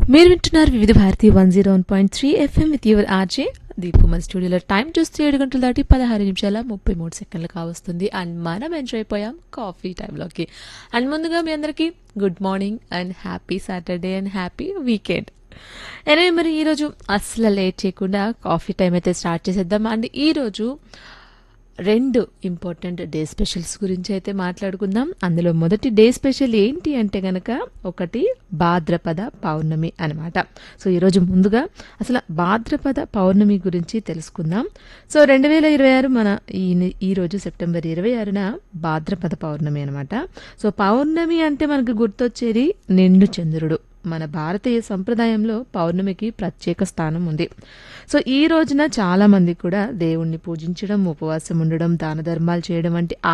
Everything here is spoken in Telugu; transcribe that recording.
మీరు వింటున్నారు Vividh Bharati one zero one point three FM with your RJ Deepu మన స్టూడియోలో టైం చూస్తే ఏడు గంటల దాటి పదహారు నిమిషాల ముప్పై మూడు సెకండ్లు కావస్తుంది అండ్ మనం ఎంజాయ్ అయిపోయాం కాఫీ టైంలోకి అండ్ ముందుగా మీ అందరికీ good morning and happy Saturday and happy weekend anyway మరి ఈరోజు అస్సలు లేట్ చేయకుండా కాఫీ టైం అయితే స్టార్ట్ చేసేద్దాం అండ్ ఈరోజు రెండు ఇంపార్టెంట్ డే స్పెషల్స్ గురించి అయితే మాట్లాడుకుందాం అందులో మొదటి డే స్పెషల్ ఏంటి అంటే గనక ఒకటి భాద్రపద పౌర్ణమి అనమాట సో ఈరోజు ముందుగా అసలు భాద్రపద పౌర్ణమి గురించి తెలుసుకుందాం సో రెండు వేల ఇరవై ఆరు మన ఈ ఈ రోజు సెప్టెంబర్ ఇరవై ఆరున భాద్రపద పౌర్ణమి అనమాట సో పౌర్ణమి అంటే మనకు గుర్తొచ్చేది నిండు చంద్రుడు మన భారతీయ సంప్రదాయంలో పౌర్ణమికి ప్రత్యేక స్థానం ఉంది సో ఈ రోజున చాలా మంది కూడా దేవుణ్ణి పూజించడం ఉపవాసం ఉండడం దాన ధర్మాలు చేయడం వంటి